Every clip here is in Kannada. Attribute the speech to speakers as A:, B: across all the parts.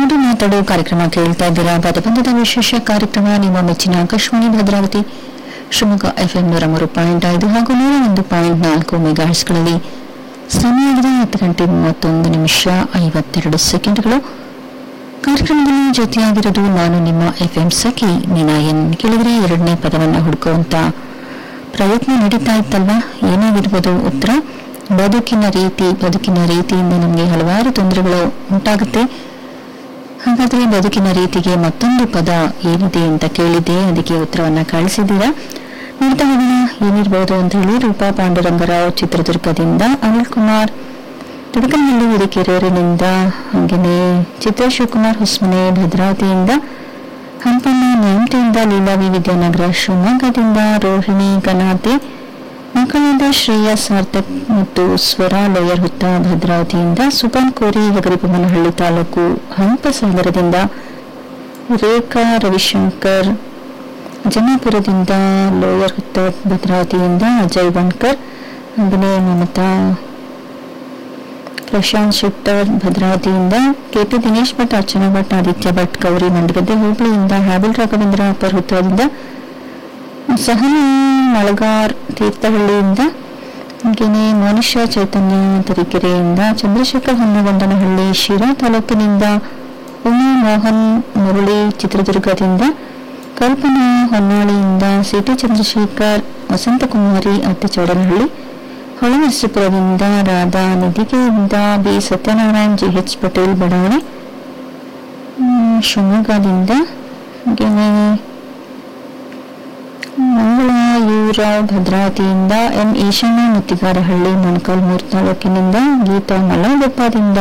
A: ಹಾಡು ಮಾತಾಡೋ ಕಾರ್ಯಕ್ರಮ ಕೇಳ್ತಾ ಇದ್ದೀರಾ ಪದಬಂಧದ ವಿಶೇಷ ಕಾರ್ಯಕ್ರಮ ನಿಮ್ಮ ಮೆಚ್ಚಿನ ಆಕಾಶವಾಣಿ ಭದ್ರಾವತಿ ಶಿವಮೊಗ್ಗ ಎಫ್ಎಂ ನೂರ ಮೂರು ಪಾಯಿಂಟ್ ಐದು ಹಾಗೂ ನೂರ ಒಂದು ಪಾಯಿಂಟ್ ನಾಲ್ಕು ಮೆಗಾಹರ್ಸ್ಗಳಲ್ಲಿ ಸಮಯದ ಹತ್ತು ಗಂಟೆ ಮೂವತ್ತೊಂದು ನಿಮಿಷ ಐವತ್ತೆರಡು ಸೆಕೆಂಡ್ಗಳು ಕಾರ್ಯಕ್ರಮದಲ್ಲಿ ಜೊತೆಯಾಗಿರೋದು ನಾನು ನಿಮ್ಮ ಎಫ್ಎಂ ಸಖಿ ನಿನಾಯನ್ ಕೇಳಿದ್ರೆ ಎರಡನೇ ಪದವನ್ನು ಹುಡುಕುವಂತ ಪ್ರಯತ್ನ ನಡೀತಾ ಇತ್ತಲ್ವಾ ಏನಾಗಿರ್ಬೋದು ಉತ್ತರ ಬದುಕಿನ ರೀತಿ ಬದುಕಿನ ರೀತಿಯಿಂದ ನಮಗೆ ಹಲವಾರು ತೊಂದರೆಗಳು ಉಂಟಾಗುತ್ತೆ ಹಾಗಾದ್ರೆ ಬದುಕಿನ ರೀತಿಗೆ ಮತ್ತೊಂದು ಪದ ಏನಿದೆ ಅಂತ ಕೇಳಿದ್ದೆ ಅದಕ್ಕೆ ಉತ್ತರವನ್ನ ಕಳಿಸಿದ್ದೀರಾ ನೋಡ್ತಾ ಹೋಗೋಣ ಏನಿರ್ಬೋದು ಅಂತ ಹೇಳಿ ರೂಪಾ ಪಾಂಡುರಂಗರಾವ್ ಚಿತ್ರದುರ್ಗದಿಂದ ಅನಿಲ್ ಕುಮಾರ್ ತುಡಕನಹಳ್ಳಿ ಹಿರಿಕೆರೆಯೂರಿನಿಂದ ಹಾಗೆಯೇ ಚಿತ್ರ ಶಿವಕುಮಾರ್ ಹೊಸ್ಮನೆ ಭದ್ರಾವತಿಯಿಂದ ಹಂಪಣ್ಣ ನೇಮಟೆಯಿಂದ ಲೀಲಾವಿ ವಿದ್ಯಾನಗರ ಶಿವಮೊಗ್ಗದಿಂದ ರೋಹಿಣಿ ಗನಾತೆ ಮಕ್ಕಳಾದ ಶ್ರೇಯಾ ಸಾರ್ಥಕ್ ಮತ್ತು ಸ್ವರ ಲೋಯರ್ ಹುತ್ತ ಭದ್ರಾವತಿಯಿಂದ ಸುಪನ್ ಕೋರಿ ಹಗರಿಬೊಮ್ಮನಹಳ್ಳಿ ತಾಲೂಕು ಹಂಪಸಾಗರದಿಂದ ರೇಖಾ ರವಿಶಂಕರ್ ಜಮಾಪುರದಿಂದ ಲೋಯರ್ ಹುತ್ತ ಭದ್ರಾವತಿಯಿಂದ ಅಜಯ್ ಬಣ್ಕರ್ ಹಾಗೆಯೇ ಮಮತಾ ಪ್ರಶಾಂತ್ ಶೆಟ್ಟರ್ ಭದ್ರಾವತಿಯಿಂದ ಕೆಪಿ ದಿನೇಶ್ ಭಟ್ ಅರ್ಚನಾ ಭಟ್ ಆದಿತ್ಯ ಭಟ್ ಗೌರಿ ಮಂಡಗದ್ದೆ ಹುಬ್ಳಿಯಿಂದ ಹ್ಯಾಬಿಲ್ ರಾಘವೇಂದ್ರ ಅಪ್ಪರ್ ಹುತ್ತದಿಂದ ಸಹನ ಮಳಗಾರ್ ತೀರ್ಥಹಳ್ಳಿಯಿಂದ ಹಾಗೆಯೇ ಮೋನಿಶಾ ಚೈತನ್ಯ ತರೀಕೆರೆಯಿಂದ ಚಂದ್ರಶೇಖರ್ ಹೊನ್ನಗೊಂಡನಹಳ್ಳಿ ಶಿರಾ ತಾಲೂಕಿನಿಂದ ಉಮಾ ಮೋಹನ್ ಮುರಳಿ ಚಿತ್ರದುರ್ಗದಿಂದ ಕಲ್ಪನಾ ಹೊನ್ನಾಳಿಯಿಂದ ಸಿಟಿ ಚಂದ್ರಶೇಖರ್ ವಸಂತಕುಮಾರಿ ಅತ್ತಿಚೌಡನಹಳ್ಳಿ ಹೊಳನರಸೀಪುರದಿಂದ ರಾಧಾ ನಿಧಿಗೆಯಿಂದ B Satyanarayan G H Patel ಬಡಾವಣೆ ಹ್ಮ್, ಶಿವಮೊಗ್ಗದಿಂದ ಹಾಗೆಯೇ ಮಂಗಳ ಯುವರಾವ್ ಭದ್ರಾವತಿಯಿಂದ ಎಂ ಈಶಣ್ಣ ಮುತ್ತಿಗಾರಹಳ್ಳಿ ಮೊಣಕಾಲ್ಮೂರು ತಾಲೂಕಿನಿಂದ ಗೀತಾ ಮಲಗೊಪ್ಪದಿಂದ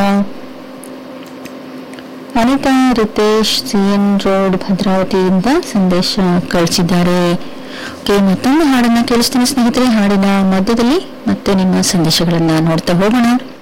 A: ಅನಿತಾ ರಿತೇಶ್ ಸಿಎನ್ ರೋಡ್ ಭದ್ರಾವತಿಯಿಂದ ಸಂದೇಶ ಕಳಿಸಿದ್ದಾರೆ ಓಕೆ ಮತ್ತೊಂದು ಹಾಡನ್ನ ಕೇಳಿಸ್ತೀನಿ ಸ್ನೇಹಿತರೆ ಹಾಡಿನ ಮಧ್ಯದಲ್ಲಿ ಮತ್ತೆ ನಿಮ್ಮ ಸಂದೇಶಗಳನ್ನ ನೋಡ್ತಾ ಹೋಗೋಣ